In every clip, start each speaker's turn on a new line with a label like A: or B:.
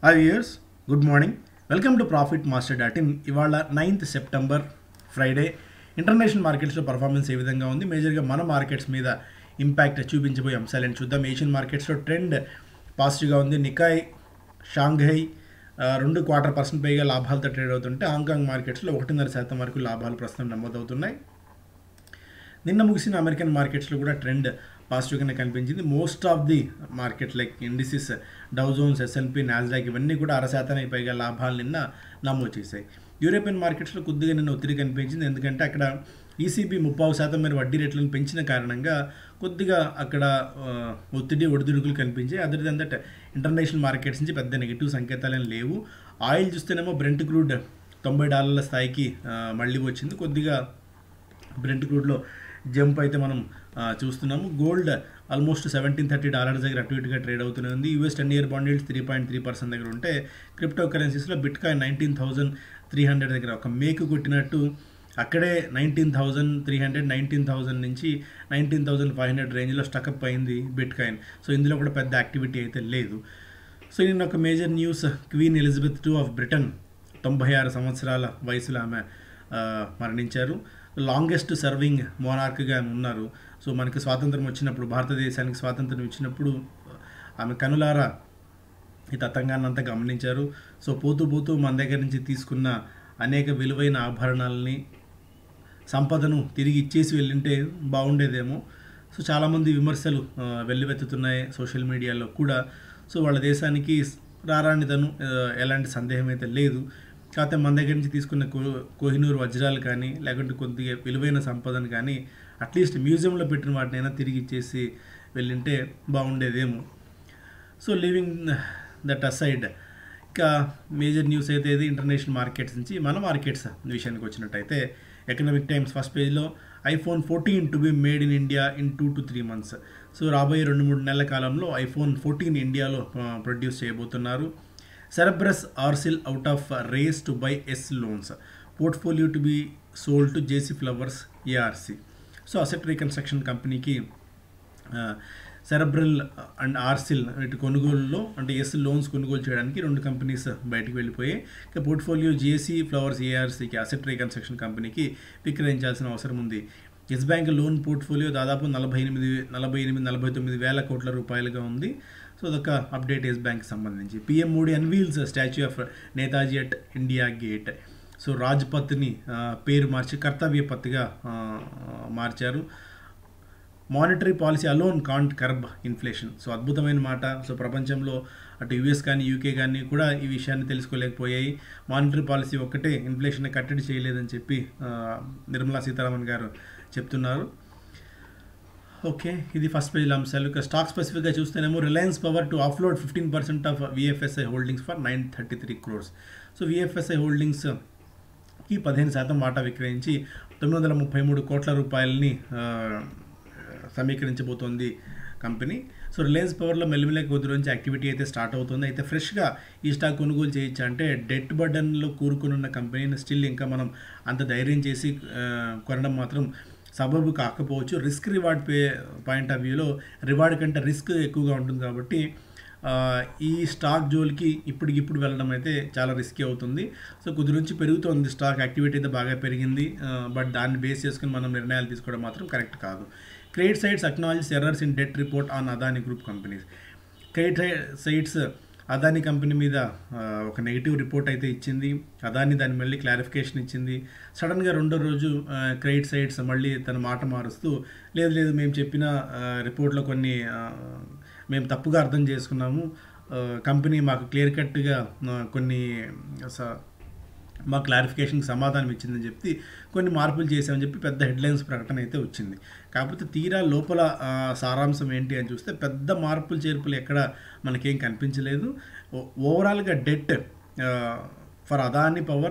A: hi years good morning welcome to profit master dot in ఇవాళ ninth September Friday international మార్కెట్స్లో performance ఏ విధంగా ఉంది మేజర్గా మన మార్కెట్స్ మీద ఇంపాక్ట్ చూపించబోయే అంశాలను చూద్దాం ఏషియన్ మార్కెట్స్లో ట్రెండ్ పాజిటివ్గా ఉంది నికాయ్ షాంఘై ఆ, రెండు క్వార్టర్ పర్సెంట్ పైగా లాభాలతో ట్రేడ్ అవుతుంటే హాంకాంగ్ మార్కెట్స్లో ఒకటిన్నర శాతం వరకు లాభాలు ప్రస్తుతం నమోదవుతున్నాయి నిన్న ముగిసిన అమెరికన్ మార్కెట్స్లో కూడా ట్రెండ్ పాజిటివ్గానే కనిపించింది most of the market like indices Dow Jones S and P Nasdaq ఇవన్నీ కూడా అర శాతానికి పైగా లాభాలు నిన్న నమోదు చేశాయి యూరోపియన్ మార్కెట్స్లో కొద్దిగా నిన్న ఒత్తిడి కనిపించింది ఎందుకంటే అక్కడ ఈసీబీ ముప్పావు శాతం మేర వడ్డీ రేట్లను పెంచిన కారణంగా కొద్దిగా అక్కడ ఆ, ఒత్తిడి ఒడిదుడుకులు కనిపించాయి other then that international markets నుంచి పెద్ద నెగిటివ్ సంకేతాలు ఏం లేవు ఆయిల్ చూస్తేనేమో బ్రెంట్ క్రూడ్ తొంభై డాలర్ల స్థాయికి ఆ, మళ్ళీ వచ్చింది కొద్దిగా బ్రెంట్ క్రూడ్లో జంప్ అయితే మనం ఆ, చూస్తున్నాము gold almost seventeen thirty dollars దగ్గర అటు ఇటుగా ట్రేడ్ అవుతూనే ఉంది US ten year bond three point three percent దగ్గర ఉంటే క్రిప్టో కరెన్సీస్లో bitcoin nineteen thousand three hundred దగ్గర ఒక మేకు కొట్టినట్టు అక్కడే nineteen thousand three hundred nineteen thousand నుంచి నైన్టీన్ థౌజండ్ ఫైవ్ హండ్రెడ్ రేంజ్లో స్టకప్ అయింది బిట్ కాయిన్ సో ఇందులో కూడా పెద్ద యాక్టివిటీ అయితే లేదు సో నిన్న ఒక major news Queen Elizabeth two of Britain తొంభై ఆరు సంవత్సరాల వయసులో ఆమె ఆ, మరణించారు లాంగెస్ట్ సర్వింగ్ మోనార్క్గా ఉన్నారు సో మనకి స్వాతంత్రం వచ్చినప్పుడు భారతదేశానికి స్వాతంత్రం ఇచ్చినప్పుడు ఆమె కనులారా ఈ తతంగాన్ని అంతా గమనించారు సో పోతూ పోతూ మన దగ్గర నుంచి తీసుకున్న అనేక విలువైన ఆభరణాలని సంపదను తిరిగి ఇచ్చేసి వెళ్ళింటే బాగుండేదేమో సో చాలామంది విమర్శలు ఆ, వెల్లువెత్తుతున్నాయి సోషల్ మీడియాలో కూడా సో వాళ్ళ దేశానికి రారానితను ఆ, ఎలాంటి సందేహం అయితే లేదు కాకపోతే మన దగ్గర నుంచి తీసుకున్న కో కోహినూరు వజ్రాలు కానీ లేకుంటే కొద్దిగా విలువైన సంపదను కానీ అట్లీస్ట్ మ్యూజియంలో పెట్టిన వాటినైనా తిరిగి ఇచ్చేసి వెళ్ళింటే బాగుండేదేమో సో లివింగ్ దట్ అసైడ్ ఇంకా మేజర్ న్యూస్ అయితే ఇది ఇంటర్నేషనల్ మార్కెట్స్ నుంచి మన మార్కెట్స్ విషయానికి వచ్చినట్టయితే ఎకనామిక్ టైమ్స్ ఫస్ట్ పేజ్లో iPhone fourteen to be made in India in two to three months so రాబోయే రెండు మూడు నెలల కాలంలో ఐఫోన్ ఫోర్టీన్ ఇండియాలో ప్రొడ్యూస్ చేయబోతున్నారు Cerberus ARCIL out of race to buy Yes loans portfolio to be sold to JC Flowers ARC so asset reconstruction కంపెనీకి Cerberus and ARCIL వీటి కొనుగోలులో అంటే ఎస్ లోన్స్ కొనుగోలు చేయడానికి రెండు కంపెనీస్ బయటికి వెళ్ళిపోయాయి ఇక పోర్ట్ఫోలియో జిఎస్సి ఫ్లవర్స్ ఏఆర్సీకి అసెట్ రీకన్స్ట్రక్షన్ కంపెనీకి విక్రయించాల్సిన అవసరం ఉంది ఎస్ బ్యాంక్ లోన్ పోర్ట్ఫోలియో దాదాపు నలభై ఎనిమిది నలభై ఎనిమిది నలభై తొమ్మిది వేల కోట్ల రూపాయలుగా ఉంది సో అదొక అప్డేట్ ఎస్ బ్యాంక్ సంబంధించి PM Modi unveils statue of Netaji at India gate so రాజ్పత్ని ఆ, పేరు మార్చి కర్తవ్య పత్తిగా ఆ, మార్చారు monetary policy alone can't curb inflation so అద్భుతమైన మాట సో ప్రపంచంలో అటు యుఎస్ కానీ యూకే కానీ కూడా ఈ విషయాన్ని తెలుసుకోలేకపోయాయి మానిటరీ పాలసీ ఒక్కటే ఇన్ఫ్లేషన్ కట్టడి చేయలేదని చెప్పి ఆ, నిర్మలా సీతారామన్ గారు చెప్తున్నారు ఓకే ఇది ఫస్ట్ పేజ్ అంశాలు ఇక స్టాక్ స్పెసిఫిక్గా చూస్తేనేమో Reliance power to upload fifteen percent of VFSI holdings for nine thirty three crores so VFSI holdings కి పదిహేను శాతం వాటా విక్రయించి తొమ్మిది వందల ముప్పై మూడు కోట్ల రూపాయలని ఆ, సమీకరించబోతోంది కంపెనీ సో రిలయన్స్ పవర్లో మెల్లిమెల్లకి కొద్ది నుంచి యాక్టివిటీ అయితే స్టార్ట్ అవుతుంది అయితే ఫ్రెష్గా ఈ స్టాక్ కొనుగోలు చేయొచ్చు అంటే డెట్ బర్డన్లో కూరుకుని ఉన్న కంపెనీని స్టిల్ ఇంకా మనం అంత ధైర్యం చేసి ఆ, కొనడం మాత్రం సబబు కాకపోవచ్చు risk reward pay point of వ్యూలో రివార్డ్ కంటే రిస్క్ ఎక్కువగా ఉంటుంది కాబట్టి ఆ, ఈ స్టాక్ జోలికి ఇప్పటికిప్పుడు వెళ్ళడం అయితే చాలా రిస్కీ అవుతుంది సో కొద్ది నుంచి పెరుగుతోంది స్టాక్ యాక్టివిటీ అయితే బాగా పెరిగింది బట్ దాన్ని బేస్ చేసుకుని మనం నిర్ణయాలు తీసుకోవడం మాత్రం కరెక్ట్ కాదు CreditSights acknowledges errors in debt report on Adani group companies CreditSights Adani company మీద ఆ, ఒక నెగిటివ్ రిపోర్ట్ అయితే ఇచ్చింది అదాని దాన్ని మళ్ళీ క్లారిఫికేషన్ ఇచ్చింది సడన్గా రెండో రోజు క్రెడిట్ సైట్స్ మళ్ళీ తన మాట మారుస్తూ లేదు లేదు మేము చెప్పిన ఆ, రిపోర్ట్లో కొన్ని ఆ, మేము తప్పుగా అర్థం చేసుకున్నాము ఆ, కంపెనీ మాకు క్లియర్ కట్గా కొన్ని స- మా క్లారిఫికేషన్కి సమాధానం ఇచ్చిందని చెప్పి కొన్ని మార్పులు చేసామని చెప్పి పెద్ద హెడ్లైన్స్ ప్రకటన అయితే వచ్చింది కాకపోతే తీరా లోపల ఆ, సారాంశం ఏంటి అని చూస్తే పెద్ద మార్పులు చేర్పులు ఎక్కడ మనకేం కనిపించలేదు ఓ- ఓవరాల్గా debt for Adani power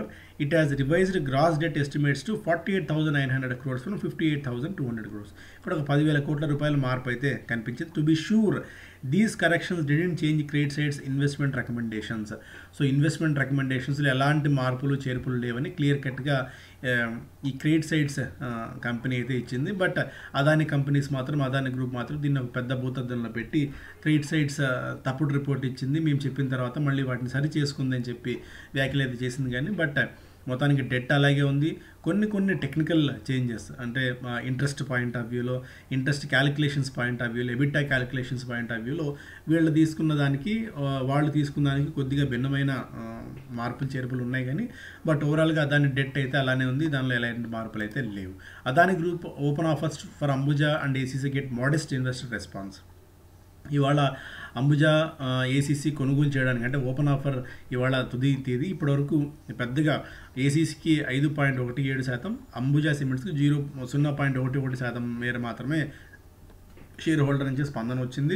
A: it has revised gross debt estimates to forty eight thousand nine hundred crores from fifty eight thousand two hundred crores ఇక్కడ ఒక పదివేల కోట్ల రూపాయల మార్పు అయితే కనిపించింది to be sure these corrections didn't change CreditSights investment recommendations so investment రికమెండేషన్స్లో ఎలాంటి మార్పులు చేర్పులు లేవని క్లియర్ కట్గా ఈ క్రెడిట్ సైడ్స్ కంపెనీ అయితే ఇచ్చింది బట్ అదాని కంపెనీస్ మాత్రం అదాని గ్రూప్ మాత్రం దీన్ని ఒక పెద్ద భూతద్దంలో పెట్టి క్రెడిట్ సైడ్స్ తప్పుడు రిపోర్ట్ ఇచ్చింది మేము చెప్పిన తర్వాత మళ్ళీ వాటిని సరి చేసుకుందని చెప్పి వ్యాఖ్యలు అయితే చేసింది కానీ బట్ మొత్తానికి డెట్ అలాగే ఉంది కొన్ని కొన్ని టెక్నికల్ చేంజెస్ అంటే ఇంట్రెస్ట్ పాయింట్ ఆఫ్ వ్యూలో ఇంట్రెస్ట్ క్యాలిక్యులేషన్స్ పాయింట్ ఆఫ్ వ్యూలో ఎబిటా క్యాలిక్యులేషన్స్ పాయింట్ ఆఫ్ వ్యూలో వీళ్ళు తీసుకున్న దానికి ఆ, వాళ్ళు తీసుకున్న దానికి కొద్దిగా భిన్నమైన ఆ, మార్పులు చేర్పులు ఉన్నాయి కానీ బట్ ఓవరాల్గా అదాని డెట్ అయితే అలానే ఉంది దానిలో ఎలాంటి మార్పులు అయితే లేవు Adani group open offers for Ambuja and ACC get modest investor response ఇవాళ అంబుజా ఏసీసీ కొనుగోలు చేయడానికి అంటే ఓపెన్ ఆఫర్ ఇవాళ తుది తేదీ ఇప్పటివరకు పెద్దగా ఏసీసీకి ఐదు పాయింట్ ఒకటి ఏడు శాతం అంబుజా సిమెంట్స్కి జీరో సున్నా పాయింట్ ఒకటి ఒకటి శాతం మేర మాత్రమే షేర్ హోల్డర్ నుంచి స్పందన వచ్చింది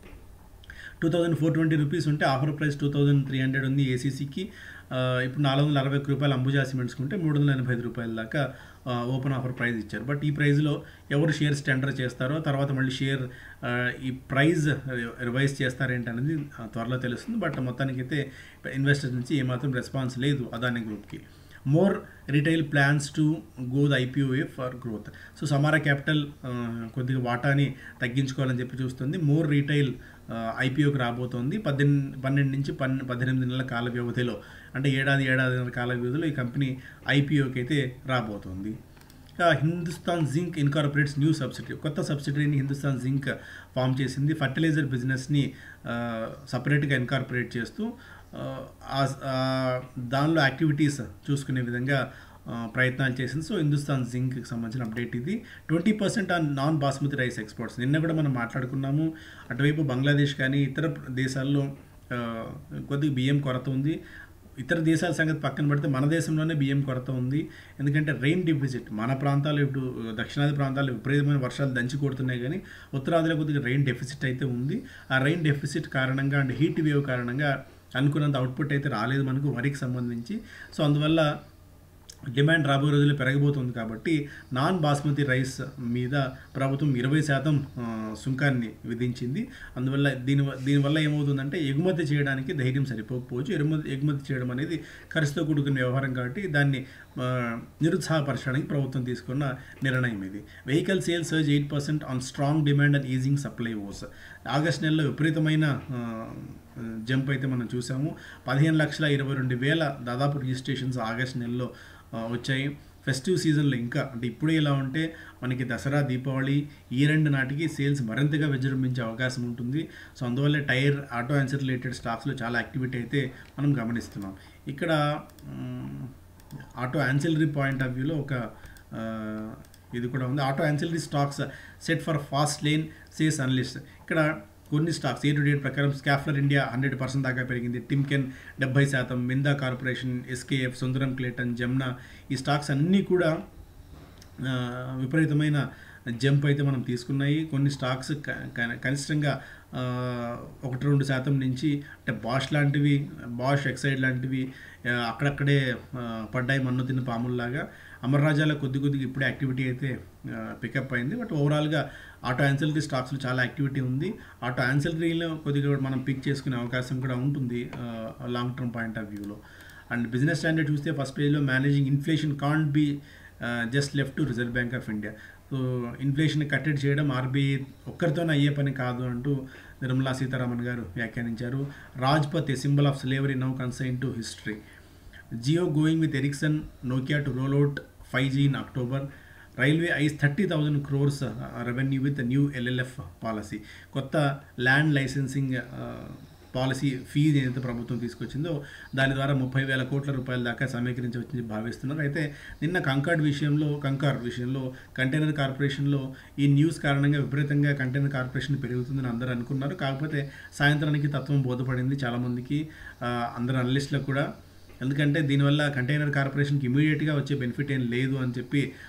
A: two thousand four twenty rupees ఉంటే offer price two thousand three hundred ఉంది ఏసీసీకి ఇప్పుడు నాలుగు వందల అరవై ఒక్క రూపాయలు అంబుజా సిమెంట్స్కి ఉంటే మూడు వందల ఎనభై ఐదు రూపాయల దాకా ఆ, ఓపెన్ ఆఫర్ ప్రైస్ ఇచ్చారు బట్ ఈ ప్రైస్లో ఎవరు షేర్స్ టెండర్ చేస్తారో తర్వాత మళ్ళీ షేర్ ఆ, ఈ ప్రైస్ రివైజ్ చేస్తారేంటి అనేది ఆ, త్వరలో తెలుస్తుంది బట్ మొత్తానికైతే ఇన్వెస్టర్స్ నుంచి ఏమాత్రం రెస్పాన్స్ లేదు అదాని గ్రూప్కి more retail plans to go the IPO for growth so Samara capital కొద్దిగా వాటాని తగ్గించుకోవాలని చెప్పి చూస్తుంది మోర్ రీటైల్ ఐపీఓకి రాబోతోంది పద్దెనిమిది పన్నెండు నుంచి పన్ పద్దెనిమిది నెలల కాల వ్యవధిలో అంటే ఏడాది ఏడాది కాల వ్యవధిలో ఈ కంపెనీ ఐపీఓకి అయితే రాబోతోంది ఇంకా Hindustan zinc incorporates new subsidiary కొత్త సబ్సిడరీని హిందుస్థాన్ జింక్ ఫామ్ చేసింది ఫర్టిలైజర్ బిజినెస్ని సపరేట్గా ఇన్కార్పొరేట్ చేస్తూ ఆ, ఆ- ఆ దానిలో యాక్టివిటీస్ చూసుకునే విధంగా ఆ, ప్రయత్నాలు చేసింది సో హిందుస్థాన్ జింక్కి సంబంధించిన అప్డేట్ ఇది twenty percent on non basmati rice exports నిన్న కూడా మనం మాట్లాడుకున్నాము అటువైపు బంగ్లాదేశ్ కానీ ఇతర దేశాల్లో ఆ, కొద్దిగా బియ్యం కొరత ఉంది ఇతర దేశాల సంగతి పక్కన పెడితే మన దేశంలోనే బియ్యం కొరత ఉంది ఎందుకంటే రెయిన్ డిఫిజిట్ మన ప్రాంతాలు ఇప్పుడు దక్షిణాది ప్రాంతాలు విపరీతమైన వర్షాలు దంచి కొడుతున్నాయి కానీ ఉత్తరాదిలో కొద్దిగా రెయిన్ డెఫిసిట్ అయితే ఉంది ఆ రెయిన్ డెఫిసిట్ కారణంగా అండ్ హీట్ వేవ్ కారణంగా అనుకున్నంత అవుట్పుట్ అయితే రాలేదు మనకు వరికి సంబంధించి సో అందువల్ల డిమాండ్ రాబోయే రోజుల్లో పెరగబోతుంది కాబట్టి నాన్ బాస్మతి రైస్ మీద ప్రభుత్వం ఇరవై శాతం ఆ, సుంకాన్ని విధించింది అందువల్ల దీని వ- దీనివల్ల ఏమవుతుందంటే ఎగుమతి చేయడానికి ధైర్యం సరిపోకపోవచ్చు ఎగుమతి ఎగుమతి చేయడం అనేది ఖర్చుతో కూడుకున్న వ్యవహారం కాబట్టి దాన్ని ఆ, నిరుత్సాహపరచడానికి ప్రభుత్వం తీసుకున్న నిర్ణయం ఇది vehicle sales surge eight percent on strong demand and easing supply woes August నెలలో విపరీతమైన ఆ, జంప్ అయితే మనం చూసాము పదిహేను లక్షల ఇరవై రెండు వేల దాదాపు రిజిస్ట్రేషన్స్ ఆగస్ట్ నెలలో ఆ, వచ్చాయి ఫెస్టివ్ సీజన్లో ఇంకా అంటే ఇప్పుడే ఇలా ఉంటే మనకి దసరా దీపావళి ఈ రెండు నాటికి సేల్స్ మరింతగా విజృంభించే అవకాశం ఉంటుంది సో అందువల్ల టైర్ ఆటో ఆన్సర్ రిలేటెడ్ స్టాక్స్లో చాలా యాక్టివిటీ అయితే మనం గమనిస్తున్నాం ఇక్కడ మ్, ఆటో యాన్సిలరీ పాయింట్ ఆఫ్ వ్యూలో ఒక ఆ, ఇది కూడా ఉంది auto ancillary stocks set for fast lane says analyst ఇక్కడ కొన్ని స్టాక్స్ ఏ టు డేట్ ప్రకారం స్కాఫ్లర్ ఇండియా హండ్రెడ్ పర్సెంట్ దాకా పెరిగింది టిమ్కెన్ డెబ్బై శాతం Minda corporation SKF Sundaram Clayton Jamna ఈ స్టాక్స్ అన్నీ కూడా ఆ, విపరీతమైన జంప్ అయితే మనం తీసుకున్నాయి కొన్ని స్టాక్స్ క- క- కనిష్టంగా ఆ, ఒకటి రెండు శాతం నుంచి అంటే బాష్ లాంటివి బాష్ ఎక్సైడ్ లాంటివి ఆ, అక్కడక్కడే ఆ, పడ్డాయి మన్ను తిన్న పాముల్లాగా అమర్రాజాలో కొద్ది కొద్దిగా ఇప్పుడే యాక్టివిటీ అయితే పికప్ అయింది బట్ ఓవరాల్గా ఆటో యాన్సిలరీ స్టాక్స్లో చాలా యాక్టివిటీ ఉంది ఆటో యాన్సిలరీలో కొద్దిగా మనం పిక్ చేసుకునే అవకాశం కూడా ఉంటుంది లాంగ్ టర్మ్ పాయింట్ ఆఫ్ వ్యూలో అండ్ బిజినెస్ స్టాండర్డ్ చూస్తే ఫస్ట్ పేజ్లో managing inflation can't be just left to reserve bank of India so inflation కట్టడి చేయడం ఆర్బీఐ ఒక్కరితోనే అయ్యే పని కాదు అంటూ నిర్మలా సీతారామన్ గారు వ్యాఖ్యానించారు Rajpath a symbol of slavery now consigned to history Jio going with Ericsson Nokia to roll out five G in October railway eyes thirty thousand crores revenue with new LLF policy కొత్త land licensing policy fee ఏదైతే ప్రభుత్వం తీసుకొచ్చిందో దాని ద్వారా ముప్పై వేల కోట్ల రూపాయల దాకా సమీకరించవచ్చని భావిస్తున్నారు అయితే నిన్న కంకార్డ్ విషయంలో కంకార్ విషయంలో కంటైనర్ కార్పొరేషన్లో ఈ న్యూస్ కారణంగా విపరీతంగా కంటైనర్ కార్పొరేషన్ పెరుగుతుందని అందరూ అనుకున్నారు కాకపోతే సాయంత్రానికి తత్వం బోధపడింది చాలామందికి ఆ, అందరు అనలిస్టులకు కూడా ఎందుకంటే దీనివల్ల కంటైనర్ కార్పొరేషన్కి ఇమీడియట్గా వచ్చే బెనిఫిట్ ఏం లేదు అని చెప్పి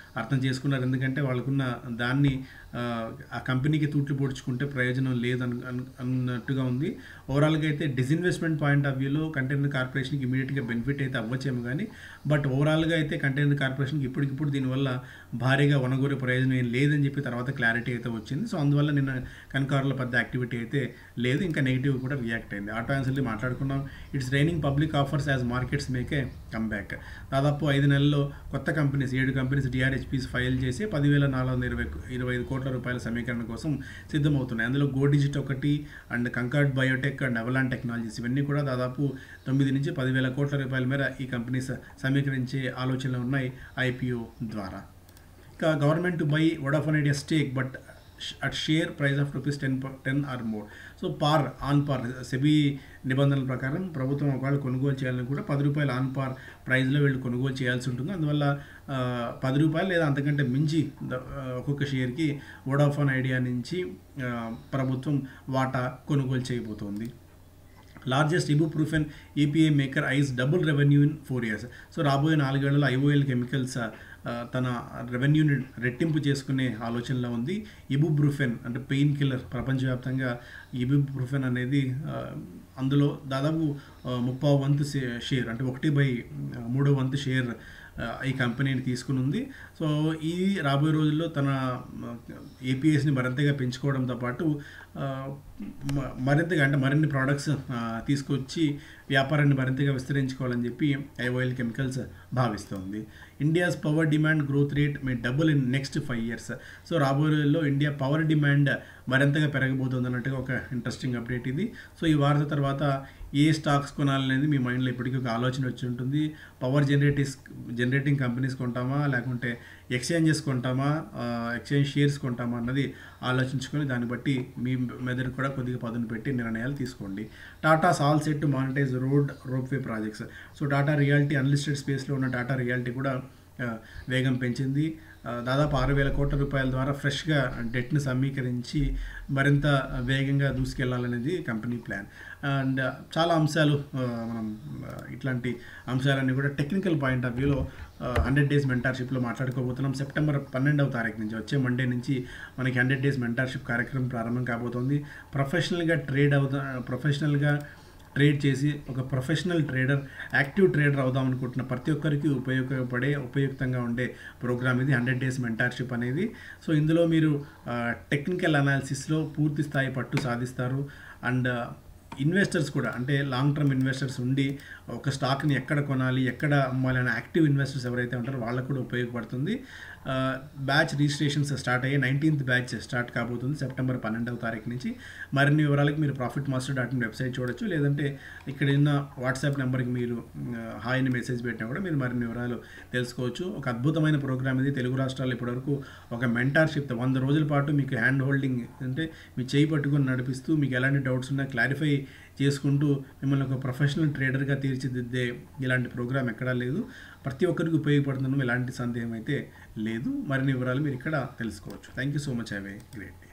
A: అర్థం చేసుకున్నారు ఎందుకంటే వాళ్ళకున్న దాన్ని ఆ, ఆ కంపెనీకి తూట్లు పొడుచుకుంటే ప్రయోజనం లేదు అన్ అన్- అన్నట్టుగా ఉంది ఓవరాల్గా అయితే డిస్ఇన్వెస్ట్మెంట్ పాయింట్ ఆఫ్ వ్యూలో కంటైనర్ కార్పొరేషన్కి ఇమీడియట్గా బెనిఫిట్ అయితే అవ్వచ్చేమో కానీ బట్ ఓవరాల్గా అయితే కంటైనర్ కార్పొరేషన్కి ఇప్పటికిప్పుడు దీనివల్ల భారీగా వనగూరే ప్రయోజనం ఏం లేదని చెప్పి తర్వాత క్లారిటీ అయితే వచ్చింది సో అందువల్ల నిన్న కన్కార్లో పెద్ద యాక్టివిటీ అయితే లేదు ఇంకా నెగిటివ్ కూడా రియాక్ట్ అయింది ఆటో ఆన్సర్లీ మాట్లాడుకున్నాం it's raining public offers as markets make comeback దాదాపు ఐదు నెలల్లో కొత్త కంపెనీస్ ఏడు కంపెనీస్ డిఆర్హెచ్పీస్ ఫైల్ చేసి పదివేల నాలుగు వందల ఇరవై ఇరవై ఐదు కోట్ల రూపాయల సమీకరణ కోసం సిద్ధమవుతున్నాయి అందులో గో డిజిట్ ఒకటి and Concord Biotech and Avalon technologies ఇవన్నీ కూడా దాదాపు తొమ్మిది నుంచి పదివేల కోట్ల రూపాయల మేర ఈ కంపెనీస్ సమీకరించే ఆలోచనలు ఉన్నాయి ఐపీఓ ద్వారా ఇంకా government buy Vodafone Idea stake but at share price of rupees ten ten or more so par on par SEBI నిబంధనల ప్రకారం ప్రభుత్వం ఒకవేళ కొనుగోలు చేయాలని కూడా పది రూపాయలు ఆన్ పార్ ప్రైస్లో వీళ్ళు కొనుగోలు చేయాల్సి ఉంటుంది అందువల్ల ఆ, పది రూపాయలు లేదా అంతకంటే మించి ద- ఆ, ఒక్కొక్క షేర్కి వడాఫోన్ ఐడియా నుంచి ఆ, ప్రభుత్వం వాటా కొనుగోలు చేయబోతోంది largest ibuprofen API maker eyes double revenue in four years so రాబోయే నాలుగేళ్లలో ఐఓఎల్ కెమికల్స్ ఆ, తన రెవెన్యూని రెట్టింపు చేసుకునే ఆలోచనలో ఉంది ఇబుబ్రూఫెన్ అంటే పెయిన్ కిల్లర్ ప్రపంచవ్యాప్తంగా ఇబుబ్రూఫెన్ అనేది ఆ, అందులో దాదాపు ఆ, ముప్పావు వంతు షే- షేర్ అంటే ఒకటి బై ఆ, మూడో వంతు షేర్ ఆ, ఈ కంపెనీని తీసుకుని ఉంది సో ఇది రాబోయే రోజుల్లో తన ఏపీఎస్ని మరింతగా పెంచుకోవడంతో పాటు ఆ, మ- మరింతగా అంటే మరిన్ని ప్రోడక్ట్స్ తీసుకొచ్చి వ్యాపారాన్ని మరింతగా విస్తరించుకోవాలని చెప్పి ఐఓఎల్ కెమికల్స్ భావిస్తోంది India's power demand growth rate may double in next five years so రాబోయే రోజుల్లో ఇండియా పవర్ డిమాండ్ మరింతగా పెరగబోతుంది అన్నట్టుగా ఒక ఇంట్రెస్టింగ్ అప్డేట్ ఇది సో ఈ వార్త తర్వాత ఏ స్టాక్స్ కొనాలనేది మీ మైండ్లో ఇప్పటికీ ఒక ఆలోచన వచ్చి ఉంటుంది పవర్ జనరేటిస్ జనరేటింగ్ కంపెనీస్ కొంటామా లేకుంటే ఎక్స్చేంజెస్ కొంటామా ఎక్స్చేంజ్ షేర్స్ కొంటామా అన్నది ఆలోచించుకొని దాన్ని బట్టి మీ మెదడు కూడా కొద్దిగా పదును పెట్టి నిర్ణయాలు తీసుకోండి టాటా సాల్ set monetise road ropeway projects so Tata realty unlisted స్పేస్లో ఉన్న టాటా రియాలిటీ కూడా ఆ, వేగం పెంచింది ఆ, దాదాపు ఆరు వేల కోట్ల రూపాయల ద్వారా ఫ్రెష్గా డెట్ని సమీకరించి మరింత వేగంగా దూసుకెళ్లాలనేది కంపెనీ ప్లాన్ అండ్ చాలా అంశాలు ఆ, మనం ఆ, ఇట్లాంటి అంశాలన్నీ కూడా టెక్నికల్ పాయింట్ ఆఫ్ వ్యూలో హండ్రెడ్ డేస్ మెంటార్షిప్లో మాట్లాడుకోబోతున్నాం సెప్టెంబర్ పన్నెండవ తారీఖు నుంచి వచ్చే మండే నుంచి మనకి హండ్రెడ్ డేస్ మెంటార్షిప్ కార్యక్రమం ప్రారంభం కాబోతోంది ప్రొఫెషనల్గా ట్రేడ్ అవుతా ప్రొఫెషనల్గా ట్రేడ్ చేసి ఒక ప్రొఫెషనల్ ట్రేడర్ యాక్టివ్ ట్రేడర్ అవుదాం అనుకుంటున్న ప్రతి ఒక్కరికి ఉపయోగపడే ఉపయుక్తంగా ఉండే ప్రోగ్రామ్ ఇది హండ్రెడ్ డేస్ మెంటార్షిప్ అనేది సో ఇందులో మీరు టెక్నికల్ అనాలిసిస్లో పూర్తి స్థాయి పట్టు సాధిస్తారు అండ్ ఇన్వెస్టర్స్ కూడా అంటే లాంగ్ టర్మ్ ఇన్వెస్టర్స్ ఉండి ఒక స్టాక్ని ఎక్కడ కొనాలి ఎక్కడ అమ్మాలి అనే యాక్టివ్ ఇన్వెస్టర్స్ ఎవరైతే ఉంటారో వాళ్ళకు కూడా ఉపయోగపడుతుంది బ్యాచ్ రిజిస్ట్రేషన్స్ స్టార్ట్ అయ్యే నైన్టీన్త్ బ్యాచ్ స్టార్ట్ కాబోతుంది సెప్టెంబర్ పన్నెండవ తారీఖు నుంచి మరిన్ని వివరాలకు మీరు profit master dot in website చూడొచ్చు లేదంటే ఇక్కడ ఉన్న వాట్సాప్ నెంబర్కి మీరు ఆ, హాయ్ అని మెసేజ్ పెట్టినా కూడా మీరు మరిన్ని వివరాలు తెలుసుకోవచ్చు ఒక అద్భుతమైన ప్రోగ్రామ్ ఇది తెలుగు రాష్ట్రాల్లో ఇప్పటివరకు ఒక మెంటార్షిప్ వంద రోజుల పాటు మీకు హ్యాండ్ హోల్డింగ్ అంటే మీ చేయి పట్టుకొని నడిపిస్తూ మీకు ఎలాంటి డౌట్స్ ఉన్నా క్లారిఫై చేసుకుంటూ మిమ్మల్ని ఒక ప్రొఫెషనల్ ట్రేడర్గా తీర్చిదిద్దే ఇలాంటి ప్రోగ్రామ్ ఎక్కడా లేదు ప్రతి ఒక్కరికి ఉపయోగపడుతున్నాం ఎలాంటి సందేహం అయితే లేదు మరిన్ని వివరాలు మీరు ఇక్కడ తెలుసుకోవచ్చు thank you so much have a great day